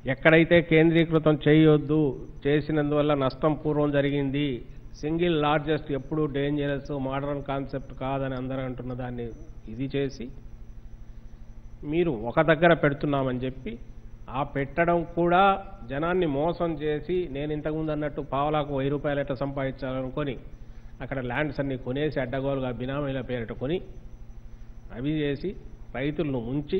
ఎక్కడైతే కేంద్రీకృతం చేయొద్దు చేసినందువల్ల నష్టం పూర్వం జరిగింది సింగిల్ లార్జెస్ట్ ఎప్పుడు డేంజరస్ మోడర్న్ కాన్సెప్ట్ కాదని అందరూ అంటున్న దాన్ని ఇది చేసి మీరు ఒక దగ్గర పెడుతున్నామని చెప్పి ఆ పెట్టడం కూడా జనాన్ని మోసం చేసి నేను ఇంతకుముందు అన్నట్టు పావలాకు వెయ్యి రూపాయలు ఎట్లా సంపాదించాలనుకొని అక్కడ ల్యాండ్స్ అన్ని కొనేసి అడ్డగోలుగా బినామీల పేరిట కొని అవి చేసి రైతులను ముంచి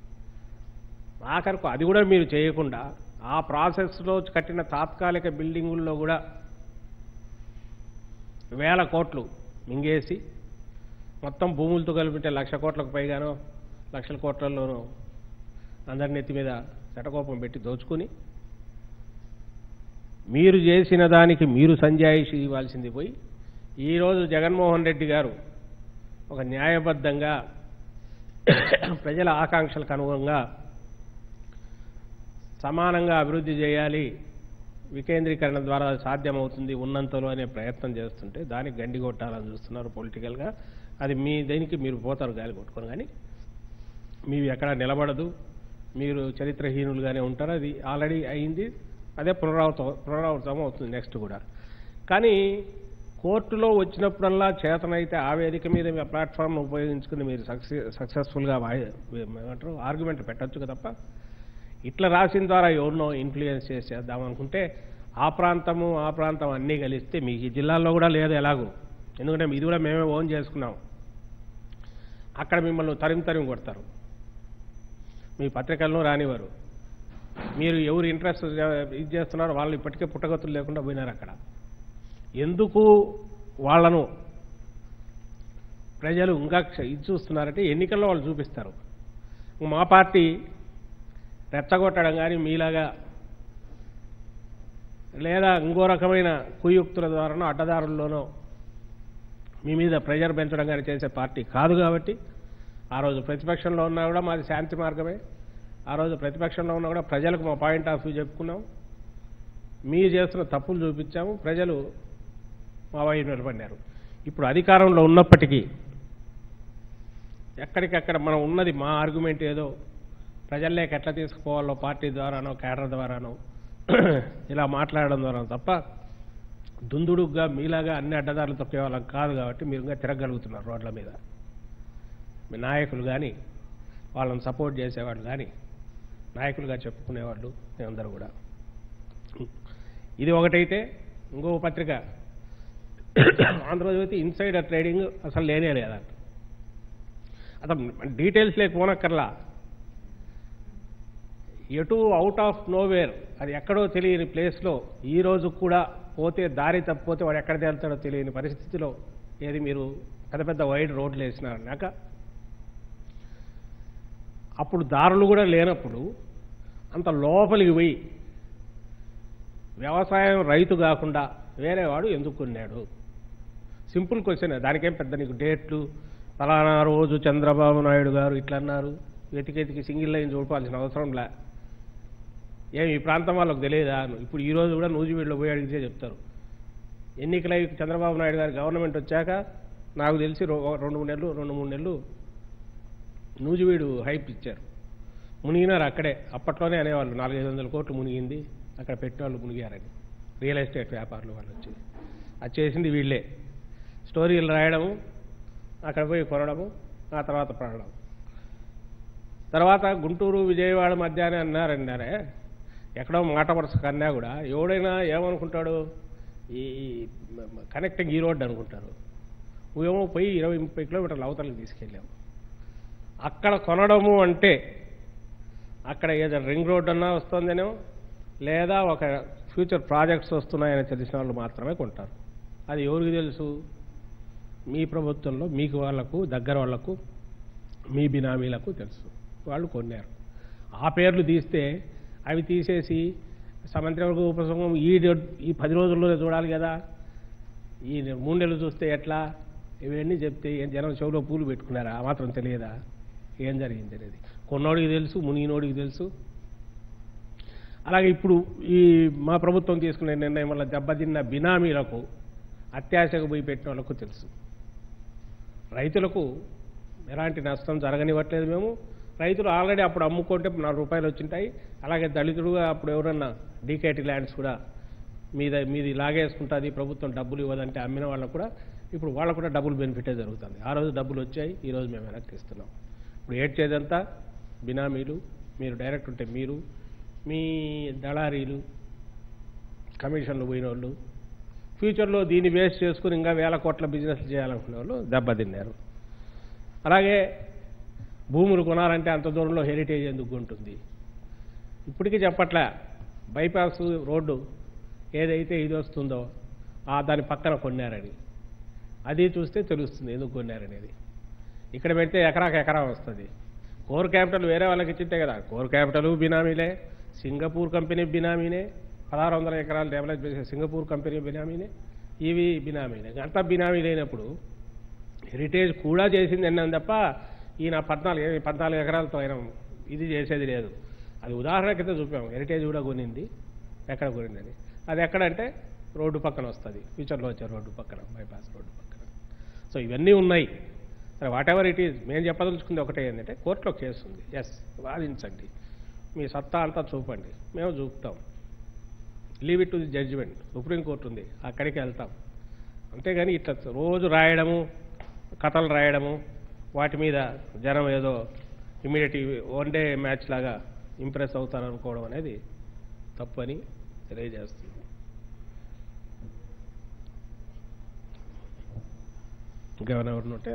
ఆఖరకు అది కూడా మీరు చేయకుండా ఆ ప్రాసెస్లో కట్టిన తాత్కాలిక బిల్డింగుల్లో కూడా వేల కోట్లు మింగేసి మొత్తం భూములతో కలిపితే లక్ష కోట్లకు పైగానో లక్షల కోట్లలోనూ అందరి నెత్తి మీద చటకోపం పెట్టి దోచుకుని మీరు చేసిన దానికి మీరు సంజాయిషి ఇవ్వాల్సింది పోయి ఈరోజు జగన్మోహన్ రెడ్డి గారు ఒక న్యాయబద్ధంగా ప్రజల ఆకాంక్షలకు అనుగుణంగా సమానంగా అభివృద్ధి చేయాలి వికేంద్రీకరణ ద్వారా సాధ్యమవుతుంది ఉన్నంతలో అనే ప్రయత్నం చేస్తుంటే దానికి గండి కొట్టాలని చూస్తున్నారు పొలిటికల్గా అది మీ దేనికి మీరు పోతారు గాలి కొట్టుకొని కానీ మీవి ఎక్కడ నిలబడదు మీరు చరిత్రహీనులుగానే ఉంటారు అది ఆల్రెడీ అయింది అదే పునరావృతం పునరావృతం అవుతుంది నెక్స్ట్ కూడా కానీ కోర్టులో వచ్చినప్పుడల్లా చేతనైతే ఆ వేదిక మీద మీ ప్లాట్ఫామ్ ఉపయోగించుకుని మీరు సక్సెస్ సక్సెస్ఫుల్గా ఏమంటారు ఆర్గ్యుమెంట్ పెట్టచ్చు తప్ప ఇట్లా రాసిన ద్వారా ఎవరినో ఇన్ఫ్లుయెన్స్ చేసి చేద్దాం అనుకుంటే ఆ ప్రాంతము ఆ ప్రాంతం అన్నీ కలిస్తే మీకు ఈ జిల్లాల్లో కూడా లేదు ఎలాగూ ఎందుకంటే ఇది కూడా మేమే ఓన్ చేసుకున్నాం అక్కడ మిమ్మల్ని తరిమి తరిమి కొడతారు మీ పత్రికలను రానివారు మీరు ఎవరు ఇంట్రెస్ట్ ఇది చేస్తున్నారో వాళ్ళు ఇప్పటికే పుట్టగతులు లేకుండా పోయినారు అక్కడ ఎందుకు వాళ్ళను ప్రజలు ఇంకా క్ష- ఇది చూస్తున్నారంటే ఎన్నికల్లో వాళ్ళు చూపిస్తారు మా పార్టీ రెచ్చగొట్టడం కానీ మీలాగా లేదా ఇంకో రకమైన కుయుక్తుల ద్వారానో అడ్డదారుల్లోనో మీ మీద ప్రెజర్ పెంచడం కానీ చేసే పార్టీ కాదు కాబట్టి ఆ రోజు ప్రతిపక్షంలో ఉన్నా కూడా మాది శాంతి మార్గమే ఆ రోజు ప్రతిపక్షంలో ఉన్నా కూడా ప్రజలకు మా పాయింట్ ఆఫ్ వ్యూ చెప్పుకున్నాం మీరు చేస్తున్న తప్పులు చూపించాము ప్రజలు మా వైపు నిలబడినారు ఇప్పుడు అధికారంలో ఉన్నప్పటికీ ఎక్కడికక్కడ మనం ఉన్నది మా ఆర్గ్యుమెంట్ ఏదో ప్రజల్లోకి ఎట్లా తీసుకుపోవాలో పార్టీ ద్వారానో కేడర్ ద్వారానో ఇలా మాట్లాడడం ద్వారా తప్ప దుందుడుగ్గా మీలాగా అన్ని అడ్డదారులు తొక్కే వాళ్ళం కాదు కాబట్టి మీరు ఇంకా తిరగలుగుతున్నారు రోడ్ల మీద మీ నాయకులు కానీ వాళ్ళని సపోర్ట్ చేసేవాళ్ళు కానీ నాయకులుగా చెప్పుకునేవాళ్ళు మేమందరూ కూడా ఇది ఒకటైతే ఇంకో పత్రిక ఆంధ్రజ్యోతి ఇన్సైడర్ ట్రేడింగ్ అసలు లేనే లేదంట అసలు డీటెయిల్స్ లేక పోనక్కర్లా ఎటు అవుట్ ఆఫ్ నోవేర్ అది ఎక్కడో తెలియని ప్లేస్లో ఈ రోజు కూడా పోతే దారి తప్పిపోతే వాడు ఎక్కడ తేలుతాడో తెలియని పరిస్థితిలో ఏది మీరు పెద్ద పెద్ద వైడ్ రోడ్లు వేసినారన్నాక అప్పుడు దారులు కూడా లేనప్పుడు అంత లోపలికి పోయి వ్యవసాయం రైతు కాకుండా వేరే వాడు ఎందుకు కొన్నాడు సింపుల్ క్వశ్చన్ దానికేం పెద్ద నీకు డేట్లు ఫలానా రోజు చంద్రబాబు నాయుడు గారు ఇట్లా అన్నారు వెతికెతికి సింగిల్ లైన్ చూడాల్సిన అవసరం లే ఏం ఈ ప్రాంతం వాళ్ళకి తెలియదా ఇప్పుడు ఈ రోజు కూడా నూజివీడులో పోయి అడిగితే చెప్తారు ఎన్నికలై చంద్రబాబు నాయుడు గారి గవర్నమెంట్ వచ్చాక నాకు తెలిసి రో- రెండు మూడు నెలలు రెండు మూడు నెలలు నూజివీడు హైప్ ఇచ్చారు మునిగినారు అక్కడే అప్పట్లోనే అనేవాళ్ళు నాలుగైదు వందల కోట్లు మునిగింది అక్కడ పెట్టేవాళ్ళు మునిగారని రియల్ ఎస్టేట్ వ్యాపారులు వాళ్ళు వచ్చి అది చేసింది వీళ్ళే స్టోరీలు రాయడము అక్కడ పోయి కొనడము ఆ తర్వాత పడడం తర్వాత గుంటూరు విజయవాడ మధ్య అని అన్నారన్నారే ఎక్కడో మాట వరుస కన్నా కూడా ఎవడైనా ఏమనుకుంటాడు ఈ కనెక్టింగ్ ఈ రోడ్ అనుకుంటారు నువ్వేమో పోయి ఇరవై ముప్పై కిలోమీటర్ల అవతలకి తీసుకెళ్ళాము అక్కడ కొనడము అంటే అక్కడ ఏదో రింగ్ రోడ్ అన్నా వస్తుందనో లేదా ఒక ఫ్యూచర్ ప్రాజెక్ట్స్ వస్తున్నాయని తెలిసిన వాళ్ళు మాత్రమే కొంటారు అది ఎవరికి తెలుసు మీ ప్రభుత్వంలో మీకు వాళ్లకు దగ్గర వాళ్లకు మీ బినామీలకు తెలుసు వాళ్ళు కొన్నారు ఆ పేర్లు తీస్తే అవి తీసేసి సమంత్రివర్గ ఉపసంఘం ఈ డేట్- ఈ పది రోజుల్లోనే చూడాలి కదా ఈ మూడు నెలలు చూస్తే ఎట్లా ఇవన్నీ చెప్తే ఏం జనం చెవులో పూలు పెట్టుకున్నారా ఆ మాత్రం తెలియదా ఏం జరిగింది అనేది కొన్నోడికి తెలుసు మునిగినోడికి తెలుసు అలాగే ఇప్పుడు ఈ మా ప్రభుత్వం తీసుకునే నిర్ణయం వల్ల దెబ్బతిన్న బినామీలకు అత్యాశకు పోయి పెట్టిన వాళ్ళకు తెలుసు రైతులకు ఎలాంటి నష్టం జరగనివ్వట్లేదు మేము రైతులు ఆల్రెడీ అప్పుడు అమ్ముకుంటే నాలుగు రూపాయలు వచ్చింటాయి అలాగే దళితుడుగా అప్పుడు ఎవరన్నా డీకేటీ ల్యాండ్స్ కూడా మీద మీది లాగేసుకుంటుంది ప్రభుత్వం డబ్బులు ఇవ్వదంటే అమ్మిన వాళ్ళకు కూడా ఇప్పుడు వాళ్ళకు కూడా డబ్బులు బెనిఫిటే జరుగుతుంది ఆ రోజు డబ్బులు వచ్చాయి ఈ రోజు మేము వెనక్కి ఇస్తున్నాం ఇప్పుడు ఏడ్చేదంతా బినామీలు మీరు డైరెక్ట్ ఉంటే మీరు మీ దళారీలు కమిషన్లు పోయిన వాళ్ళు ఫ్యూచర్లో దీన్ని బేస్ చేసుకుని ఇంకా వేల కోట్ల బిజినెస్ చేయాలనుకునే వాళ్ళు దెబ్బతిన్నారు అలాగే భూములు కొనాలంటే అంత దూరంలో హెరిటేజ్ ఎందుకు ఉంటుంది ఇప్పటికీ చెప్పట్లే బైపాస్ రోడ్డు ఏదైతే ఇది వస్తుందో ఆ దాని పక్కన కొన్నారని అది చూస్తే తెలుస్తుంది ఎందుకు కొన్నారనేది ఇక్కడ పెడితే ఎకరాకు ఎకరా వస్తుంది కోర్ క్యాపిటల్ వేరే వాళ్ళకి ఇచ్చింటే కదా కోర్ క్యాపిటల్ బినామీలే సింగపూర్ కంపెనీ బినామీనే పదహారు వందల ఎకరాలు డెవలప్ చేసే సింగపూర్ కంపెనీ బినామీనే ఇవి బినామీనే అంతా బినామీ లేనప్పుడు హెరిటేజ్ కూడా చేసింది అన్నాను తప్ప ఈయన పద్నాలుగు పద్నాలుగు ఎకరాలతో ఆయన ఇది చేసేది లేదు అది ఉదాహరణ కింద చూపాము హెరిటేజ్ కూడా కొనింది ఎక్కడ కొనిందని అది ఎక్కడంటే రోడ్డు పక్కన వస్తుంది ఫ్యూచర్లో వచ్చే రోడ్డు పక్కన బైపాస్ రోడ్డు పక్కన సో ఇవన్నీ ఉన్నాయి సరే వాట్ ఎవర్ ఇట్ ఈజ్ మేము చెప్పదలుచుకుంది ఒకటే ఏంటంటే కోర్టులో కేసు ఉంది ఎస్ వాదించండి మీ సత్తా అంతా చూపండి మేము చూపుతాం leave it to the judgement supreme court ఉంది అక్కడికి వెళ్తాం అంతేగాని ఇట్లా రోజు రాయడము కథలు రాయడము వాటి మీద జనం ఏదో ఇమీడియట్ వన్ డే మ్యాచ్ లాగా ఇంప్రెస్ అవుతారనుకోవడం అనేది తప్పని తెలియజేస్తుంది ఇంకెవరైనా ఎవరిని ఉంటే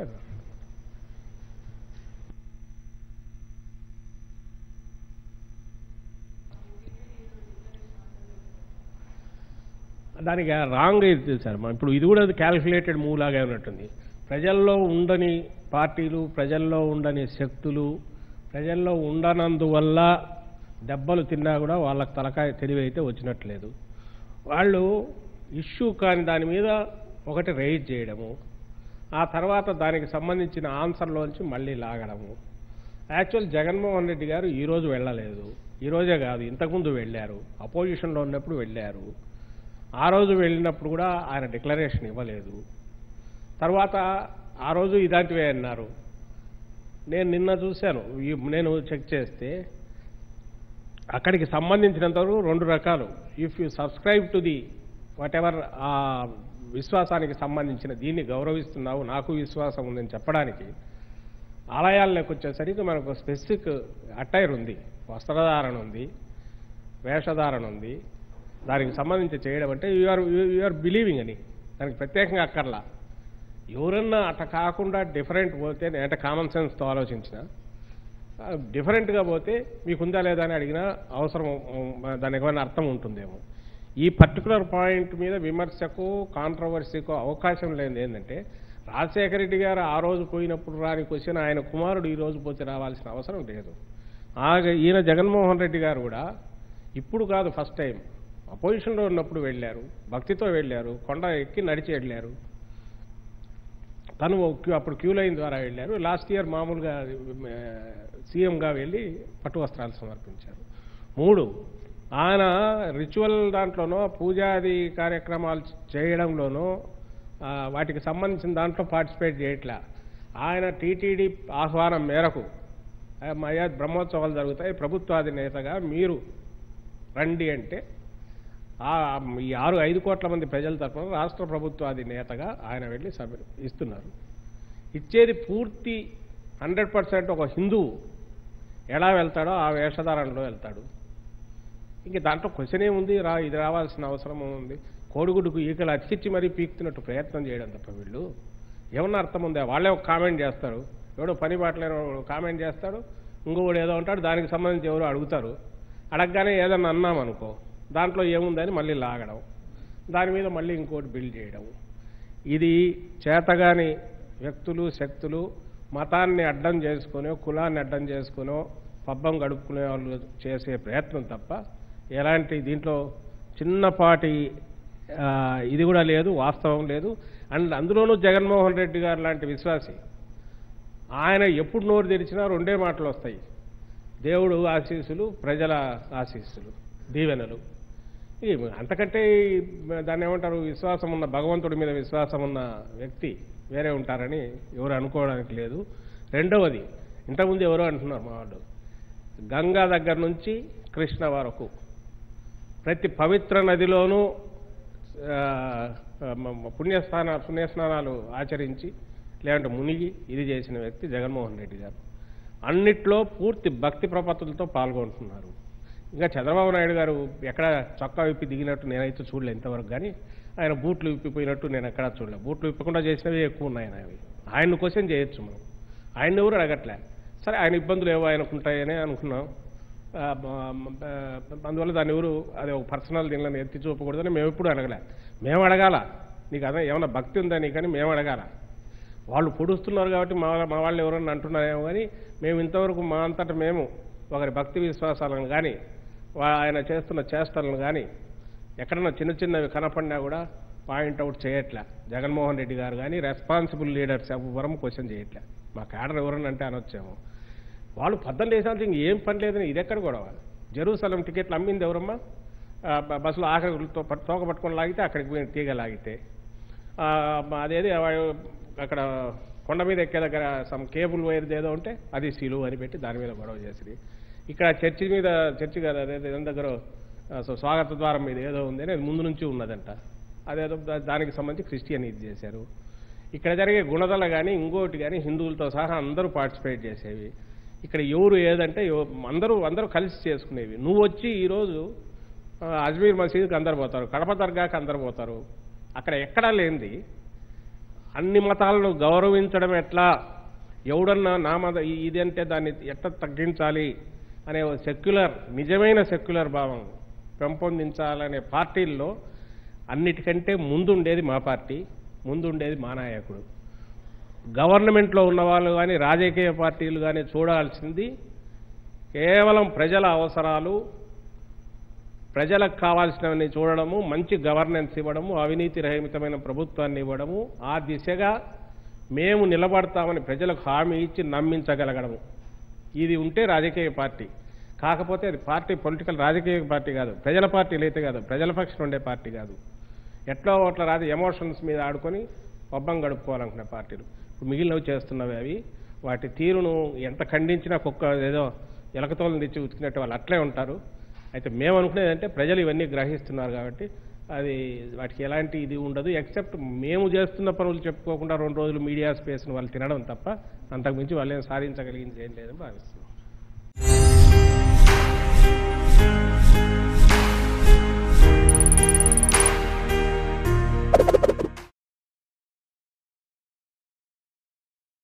దానికి రాంగ్ ఇది సార్ మనం ఇప్పుడు ఇది కూడా క్యాల్కులేటెడ్ మూవ్ లాగా ఉన్నట్టుంది ప్రజల్లో ఉండని పార్టీలు ప్రజల్లో ఉండని శక్తులు ప్రజల్లో ఉండనందువల్ల దెబ్బలు తిన్నా కూడా వాళ్ళకి తలకాయ తెలివి అయితే వచ్చినట్లేదు వాళ్ళు ఇష్యూ కాని దాని మీద ఒకటి రైజ్ చేయడము ఆ తర్వాత దానికి సంబంధించిన ఆన్సర్లోంచి మళ్ళీ లాగడము యాక్చువల్ జగన్మోహన్ రెడ్డి గారు ఈరోజు వెళ్ళలేదు ఈరోజే కాదు ఇంతకుముందు వెళ్ళారు అపోజిషన్లో ఉన్నప్పుడు వెళ్ళారు ఆ రోజు వెళ్ళినప్పుడు కూడా ఆయన డిక్లరేషన్ ఇవ్వలేదు తర్వాత ఆ రోజు ఇలాంటివే అన్నారు నేను నిన్న చూశాను ఈ- నేను చెక్ చేస్తే అక్కడికి సంబంధించినంతవరకు రెండు రకాలు if you subscribe to the whatever ఆ విశ్వాసానికి సంబంధించిన దీన్ని గౌరవిస్తున్నావు నాకు విశ్వాసం ఉందని చెప్పడానికి ఆలయాల్లోకి వచ్చేసరికి మనకు స్పెసిఫిక్ అటైర్ ఉంది వస్త్రధారణ ఉంది వేషధారణ ఉంది దానికి సంబంధించి చేయడం అంటే యూఆర్ యూఆర్ బిలీవింగ్ అని దానికి ప్రత్యేకంగా అక్కర్లా ఎవరన్నా అట్లా కాకుండా డిఫరెంట్ పోతే అంటే కామన్ సెన్స్తో ఆలోచించిన డిఫరెంట్గా పోతే మీకుందా లేదా అని అడిగినా అవసరం ఉమ్, దానికి ఏమైనా అర్థం ఉంటుందేమో ఈ పర్టికులర్ పాయింట్ మీద విమర్శకు కాంట్రవర్సీకు అవకాశం లేనిది ఏంటంటే రాజశేఖర రెడ్డి గారు ఆ రోజు పోయినప్పుడు రాని క్వశ్చన్ ఆయన కుమారుడు ఈ రోజు పోతే రావాల్సిన అవసరం లేదు ఆ ఈయన జగన్మోహన్ రెడ్డి గారు కూడా ఇప్పుడు కాదు ఫస్ట్ టైం అపోజిషన్లో ఉన్నప్పుడు వెళ్ళారు భక్తితో వెళ్ళారు కొండ ఎక్కి నడిచి వెళ్ళారు తను క్యూ- అప్పుడు క్యూ లైన్ ద్వారా వెళ్ళారు లాస్ట్ ఇయర్ మామూలుగా ఆ, సీఎంగా వెళ్ళి పట్టు వస్త్రాలు సమర్పించారు మూడు ఆయన రిచువల్ దాంట్లోనో పూజాది కార్యక్రమాలు చేయడంలోనో ఆ, వాటికి సంబంధించిన దాంట్లో పార్టిసిపేట్ చేయట్లా ఆయన టీటీడీ ఆహ్వానం మేరకు ఆ, మయా బ్రహ్మోత్సవాలు జరుగుతాయి ప్రభుత్వాధినేతగా మీరు రండి అంటే ఆ ఈ ఆరు ఐదు కోట్ల మంది ప్రజల తరఫున రాష్ట్ర ప్రభుత్వాధినేతగా ఆయన వెళ్ళి సభ ఇస్తున్నారు ఇచ్చేది పూర్తి హండ్రెడ్ పర్సెంట్ ఒక హిందువు ఎలా వెళ్తాడో ఆ వేషధారణలో వెళ్తాడు ఇంక దాంట్లో క్వశ్చన్ ఏముంది రా ఇది రావాల్సిన అవసరం ఉంది కోడిగుడ్డుకు ఈకలు అతికిచ్చి మరీ పీకుతున్నట్టు ప్రయత్నం చేయడం తప్ప వీళ్ళు ఏమన్నా అర్థం ఉందా వాళ్ళే ఒక కామెంట్ చేస్తారు ఎవడో పని బాటలేని కామెంట్ చేస్తాడు ఇంకొకడు ఏదో ఉంటాడు దానికి సంబంధించి ఎవరో అడుగుతారు అడగగానే ఏదన్నా అన్నాం అనుకో దాంట్లో ఏముందని మళ్ళీ లాగడం దాని మీద మళ్ళీ ఇంకోటి బిల్డ్ చేయడం ఇది చేతగాని వ్యక్తులు శక్తులు మతాన్ని అడ్డం చేసుకునో కులాన్ని అడ్డం చేసుకునో పబ్బం గడుపుకునే వాళ్ళు చేసే ప్రయత్నం తప్ప ఎలాంటి దీంట్లో చిన్నపాటి ఆ, ఇది కూడా లేదు వాస్తవం లేదు అండ్ అందులోనూ జగన్మోహన్ రెడ్డి గారు లాంటి విశ్వాసి ఆయన ఎప్పుడు నోరు తెరిచినా రెండే మాటలు వస్తాయి దేవుడు ఆశీస్సులు ప్రజల ఆశీస్సులు దీవెనలు ఈ అంతకంటే ఈ దాన్ని ఏమంటారు విశ్వాసం ఉన్న భగవంతుడి మీద విశ్వాసం ఉన్న వ్యక్తి వేరే ఉంటారని ఎవరు అనుకోవడానికి లేదు రెండవది ఇంతకుముందు ఎవరో అంటున్నారు మా వాళ్ళు గంగా దగ్గర నుంచి కృష్ణ వరకు ప్రతి పవిత్ర నదిలోనూ ఆ, మ- మ- పుణ్యస్థాన పుణ్యస్నానాలు ఆచరించి లేదంటే మునిగి ఇది చేసిన వ్యక్తి జగన్మోహన్ రెడ్డి గారు అన్నిట్లో పూర్తి భక్తి ప్రపత్తులతో పాల్గొంటున్నారు ఇంకా చంద్రబాబు నాయుడు గారు ఎక్కడ చొక్కా విప్పి దిగినట్టు నేనైతే చూడలే ఇంతవరకు కానీ ఆయన బూట్లు విప్పిపోయినట్టు నేను ఎక్కడా చూడలే బూట్లు విప్పకుండా చేసినవి ఎక్కువ ఉన్నాయి ఆయనవి ఆయన క్వశ్చన్ చేయొచ్చు మనం ఆయన ఎవరు అడగట్లే సరే ఆయన ఇబ్బందులు ఏవో ఆయనకు ఉంటాయని అనుకున్నాం ఆ, బ- బ- అందువల్ల దాని ఎవరు అది ఒక పర్సనల్ దీనిలో ఎత్తి చూపకూడదని మేము ఎప్పుడు అడగలే మేము అడగాల నీకు అదే ఏమన్నా భక్తి ఉందా నీకని మేము అడగాల వాళ్ళు పొడుస్తున్నారు కాబట్టి మా మా వాళ్ళు ఎవరన్నా అంటున్నారేమో కానీ మేము ఇంతవరకు మా అంతటా మేము ఒకరి భక్తి విశ్వాసాలను కానీ వా- ఆయన చేస్తున్న చేష్టలను కానీ ఎక్కడన్నా చిన్న చిన్నవి కనపడినా కూడా పాయింట్అవుట్ చేయట్లే జగన్మోహన్ రెడ్డి గారు కానీ రెస్పాన్సిబుల్ లీడర్స్ ఎవరం క్వశ్చన్ చేయట్లే మా క్యాడర్ ఎవరన్నా అంటే అనొచ్చేమో వాళ్ళు పద్దెనిమిది వేసాల్సి ఇంకేం పని లేదని ఇది ఎక్కడ గొడవ జెరూసలం టికెట్లు అమ్మింది ఎవరమ్మా ఆ, బ- బస్సులో ఆఖరితో పట్- తోక పట్టుకొని లాగితే అక్కడికి పోయిన తీగ లాగితే ఆ, మ- అదేది ఆ- అక్కడ కొండ మీద ఎక్కే దగ్గర సమ్ కేబుల్ వైర్ ఏదో ఉంటే అది సిలువ అని పెట్టి దాని మీద గొడవ చేసింది ఇక్కడ చర్చి మీద చర్చి కదా అదేదో దాని దగ్గర ఆ, సో స్వాగత ద్వారం మీద ఏదో ఉంది అని అది ముందు నుంచి ఉన్నదంట అదేదో దా- దానికి సంబంధించి క్రిస్టియన్ ఇది చేశారు ఇక్కడ జరిగే గుణదల కానీ ఇంకోటి కానీ హిందువులతో సహా అందరూ పార్టిసిపేట్ చేసేవి ఇక్కడ ఎవరు ఏదంటే ఎవ- అందరూ అందరూ కలిసి చేసుకునేవి నువ్వు వచ్చి ఈరోజు ఆ, అజ్మీర్ మసీద్కి అందరు పోతారు కడప దర్గాకి అందరు పోతారు అక్కడ ఎక్కడా లేనిది అన్ని మతాలను గౌరవించడం ఎట్లా ఎవడన్నా నా మత ఈ- ఇది అంటే దాన్ని ఎట్లా తగ్గించాలి అనే ఓ సెక్యులర్ నిజమైన సెక్యులర్ భావం పెంపొందించాలనే పార్టీల్లో అన్నిటికంటే ముందుండేది మా పార్టీ ముందుండేది మా నాయకుడు గవర్నమెంట్లో ఉన్న వాళ్ళు కానీ రాజకీయ పార్టీలు కానీ చూడాల్సింది కేవలం ప్రజల అవసరాలు ప్రజలకు కావాల్సినవన్నీ చూడడము మంచి గవర్నెన్స్ ఇవ్వడము అవినీతి రహితమైన ప్రభుత్వాన్ని ఇవ్వడము ఆ దిశగా మేము నిలబడతామని ప్రజలకు హామీ ఇచ్చి నమ్మించగలగడము ఇది ఉంటే రాజకీయ పార్టీ కాకపోతే అది పార్టీ పొలిటికల్ రాజకీయ పార్టీ కాదు ప్రజల పార్టీలు అయితే కాదు ప్రజల పక్షం ఉండే పార్టీ కాదు ఎట్లా అట్లా రాజు ఎమోషన్స్ మీద ఆడుకొని పబ్బం గడుపుకోవాలనుకునే పార్టీలు ఇప్పుడు మిగిలినవి చేస్తున్నవి అవి వాటి తీరును ఎంత ఖండించినా కుక్క ఏదో ఎలకతోలను తెచ్చి ఉతికినట్టు వాళ్ళు అట్లే ఉంటారు అయితే మేము అనుకునేది అంటే ప్రజలు ఇవన్నీ గ్రహిస్తున్నారు కాబట్టి అది వాటికి ఎలాంటి ఇది ఉండదు ఎక్సెప్ట్ మేము చేస్తున్న పనులు చెప్పుకోకుండా రెండు రోజులు మీడియా స్పేస్ను వాళ్ళు తినడం తప్ప అంతకుమించి వాళ్ళు ఏం సాధించగలిగింది ఏం లేదని భావిస్తున్నాం